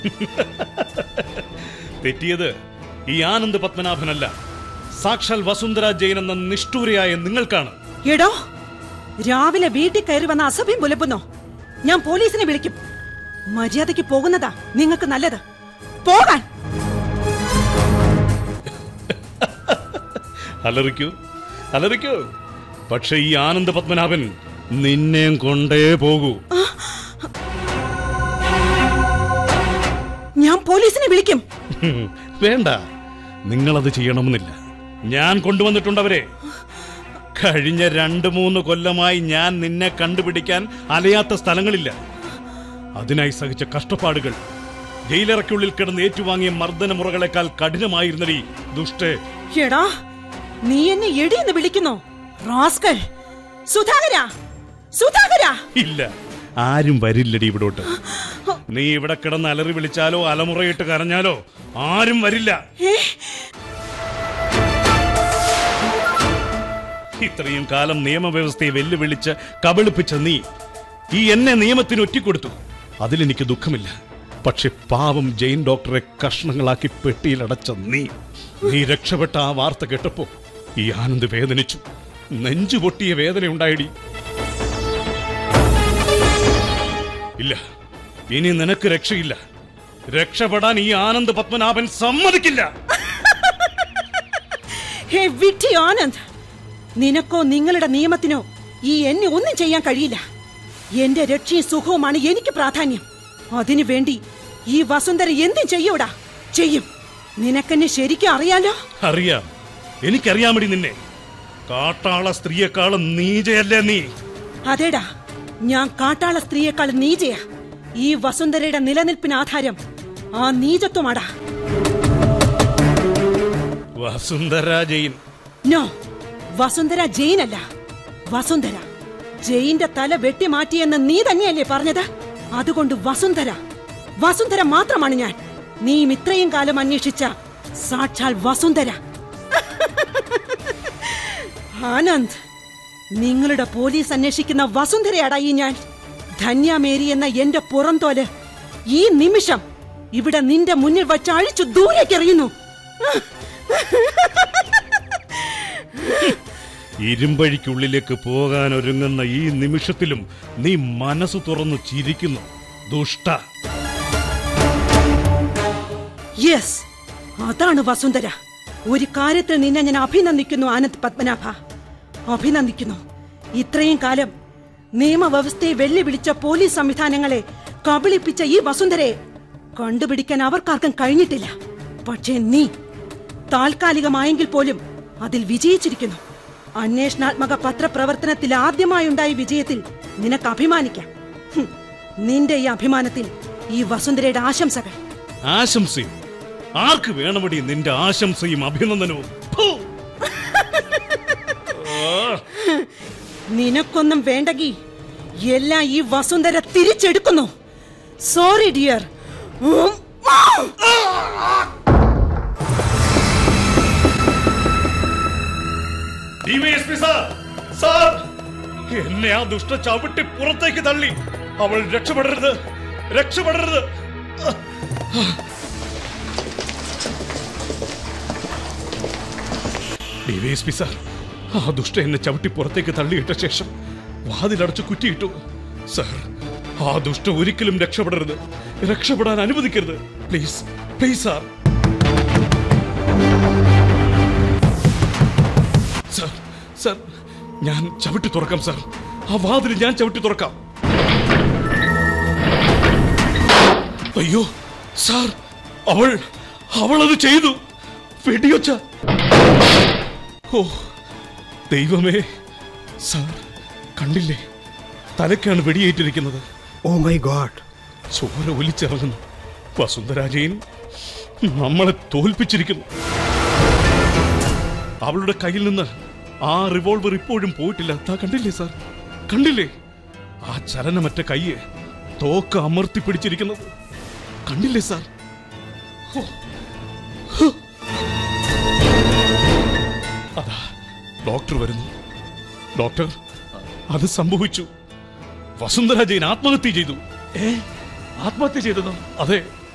തെറ്റിയത് ഈ ആനന്ദ് പത്മനാഭനല്ല സാക്ഷാൽ വസുന്ധര ജയൻ എന്ന നിഷ്ഠൂരയായ നിങ്ങൾക്കാണ് എടോ രാവിലെ വീട്ടിൽ കയറി വന്ന അസഭ്യം പുലപ്പുന്നോ ഞാൻ പോലീസിനെ വിളിക്കും മര്യാദയ്ക്ക് പോകുന്നതാ നിങ്ങൾക്ക് നല്ലത് പോകാൻ അലറിക്കൂ അലറിക്കൂ പക്ഷെ ഈ ആനന്ദ് പത്മനാഭൻ നിന്നെയും കൊണ്ടേ പോകൂ ഞാൻ പോലീസിനെ വിളിക്കും ഹും, വേണ്ട നിങ്ങളത് ചെയ്യണമെന്നില്ല ഞാൻ കൊണ്ടുവന്നിട്ടുണ്ടവരെ കഴിഞ്ഞ രണ്ട് മൂന്ന് കൊല്ലമായി ഞാൻ നിന്നെ കണ്ടുപിടിക്കാൻ അലയാത്ത സ്ഥലങ്ങളില്ല അതിനായി സഹിച്ച കഷ്ടപ്പാടുകൾ ജയിലറയ്ക്കുള്ളിൽ കിടന്ന് ഏറ്റുവാങ്ങിയ മർദ്ദനമുറകളെക്കാൾ കഠിനമായിരുന്നടി ദുഷ്ടേ എടാ നീ എന്നെ എടിയെന്ന് വിളിക്കുന്നോ റാസ്കൽ സുധാകര സുധാകര ഇല്ല ആരും വരില്ലടി ഇവിടോട്ട് നീ ഇവിടെ കിടന്ന് അലറി വിളിച്ചാലോ അലമുറയിട്ട് കരഞ്ഞാലോ ആരും വരില്ല ഏ ഇത്രയും കാലം നിയമവ്യവസ്ഥയെ വെല്ലുവിളിച്ച് കബളിപ്പിച്ച നീ ഈ എന്നെ നിയമത്തിന് ഒറ്റിക്കൊടുത്തു അതിലെനിക്ക് ദുഃഖമില്ല പക്ഷെ പാവം ജെയിൻ ഡോക്ടറെ കഷ്ണങ്ങളാക്കി പെട്ടിയിലടച്ച നീ നീ രക്ഷപ്പെട്ട ആ വാർത്ത കേട്ടപ്പോ ഈ ആനന്ദ് വേദനിച്ചു നെഞ്ചു പൊട്ടിയ വേദന ഉണ്ടായിടി ഇല്ല ഇനി നിനക്ക് രക്ഷയില്ല രക്ഷപ്പെടാൻ ഈ ആനന്ദ് പത്മനാഭൻ സമ്മതിക്കില്ല ഹേ വിഡ്ഢി ആനന്ദ് നിനക്കോ നിങ്ങളുടെ നിയമത്തിനോ ഈ എന്നെ ഒന്നും ചെയ്യാൻ കഴിയില്ല എന്റെ രക്ഷയും സുഖവുമാണ് എനിക്ക് പ്രാധാന്യം അതിനു വേണ്ടി ഈ വസുന്ധര എന്തും ചെയ്യൂടാ ചെയ്യും നിനക്കെന്നെ ശരിക്കും അറിയാലോ അറിയാം എനിക്കറിയാമടി നിന്നെ കാട്ടാള സ്ത്രീയെക്കാളും നീചയല്ലേ നീ അതേടാ ഞാൻ കാട്ടാള സ്ത്രീയെക്കാൾ നീചയാ ഈ വസുന്ധരയുടെ നിലനിൽപ്പിന് ആധാരം ആ നീചത്വമാടാ വസുന്ധര ജയിൻ നോ വസുന്ധര ജെയിൻ അല്ല വസുന്ധര ജെയിന്റെ തല വെട്ടിമാറ്റിയെന്ന് നീ തന്നെയല്ലേ പറഞ്ഞത് അതുകൊണ്ട് വസുന്ധര വസുന്ധര മാത്രമാണ് ഞാൻ നീയും ഇത്രയും കാലം അന്വേഷിച്ച സാക്ഷാൽ വസുന്ധര ആനന്ദ് നിങ്ങളുടെ പോലീസ് അന്വേഷിക്കുന്ന വസുന്ധരയാടാ ഈ ഞാൻ ധന്യമേരി എന്ന എന്റെ പുറംതോല് ഈ നിമിഷം ഇവിടെ നിന്റെ മുന്നിൽ വച്ച് അഴിച്ചു ദൂരേക്ക് എറിയുന്നു ഇരുമ്പഴിക്കുള്ളിലേക്ക് പോകാൻ ഒരുങ്ങുന്ന ഈ നിമിഷത്തിലും നീ മനസ്സ് തുറന്നു ചിരിക്കുന്നു ദുഷ്ട യെസ് അതാണ് വസുന്ധര ഒരു കാര്യത്തിൽ നിന്നെ ഞാൻ അഭിനന്ദിക്കുന്നു ആനന്ദ് പത്മനാഭ അഭിനന്ദിക്കുന്നു ഇത്രയും കാലം നിയമവ്യവസ്ഥയെ വെല്ലുവിളിച്ച പോലീസ് സംവിധാനങ്ങളെ കബളിപ്പിച്ച ഈ വസുന്ധരയെ കണ്ടുപിടിക്കാൻ അവർക്കാർക്കും കഴിഞ്ഞിട്ടില്ല പക്ഷേ നീ താൽക്കാലികമായെങ്കിൽ പോലും അതിൽ വിജയിച്ചിരിക്കുന്നു അന്വേഷണാത്മക പത്രപ്രവർത്തനത്തിൽ ആദ്യമായുണ്ടായ വിജയത്തിൽ നിനക്ക് അഭിമാനിക്കാം ഹും, നിന്റെ ഈ അഭിമാനത്തിൽ ഈ വസുന്ധരയുടെ ആശംസകൾ ആശംസയും ആർക്ക് വേണമടി നിന്റെ ആശംസയും അഭിനന്ദനവും ഫു! ആ, നിനക്കൊന്നും വേണ്ടെങ്കി എല്ലാം ഈ വസുന്ധര തിരിച്ചെടുക്കുന്നു sorry dear DYSP sir sir എന്നെ ആ ദുഷ്ട ചവിട്ടി പുറത്തേക്ക് തള്ളി അവൾ രക്ഷപ്പെടരുത് രക്ഷപ്പെടരുത് ഡിവൈഎസ്പി സാർ ആ ദുഷ്ട എന്നെ ചവിട്ടി പുറത്തേക്ക് തള്ളിയിട്ട ശേഷം വാതിലടച്ച് കുറ്റിയിട്ടു സാർ ആ ദുഷ്ട ഒരിക്കലും രക്ഷപ്പെടരുത് രക്ഷപ്പെടാൻ അനുവദിക്കരുത് please please sir sir sir ഞാൻ ചവിട്ടി തുറക്കാം സാർ ആ വാതിൽ ഞാൻ ചവിട്ടി തുറക്കാം അയ്യോ സാർ അവൾ അവൾ അത് ചെയ്തു വെടിയൊച്ച ഓ ദൈവമേ സാർ കണ്ടില്ലേ തലക്കാണ് വെടിയേറ്റിരിക്കുന്നത് Oh my god. ചോര ഒലിച്ചിറങ്ങുന്നു വസുന്ധരാജയൻ നമ്മളെ തോൽപ്പിച്ചിരിക്കുന്നു അവളുടെ കയ്യിൽ നിന്ന് ആ റിവോൾവർ ഇപ്പോഴും പോയിട്ടില്ല താ കണ്ടില്ലേ സാർ കണ്ടില്ലേ ആ ചലനമറ്റ കയ്യ് തോക്ക് അമർത്തി പിടിച്ചിരിക്കുന്നത് കണ്ടില്ലേ സാർ ഹോ. ഹോ. അതാ ഡോക്ടർ വരുന്നു ഡോക്ടർ അത് സംഭവിച്ചു വസുന്ധര ജയൻ ആത്മഹത്യ ചെയ്തു ഏ ആത്മഹത്യ ചെയ്തെന്നോ അതെ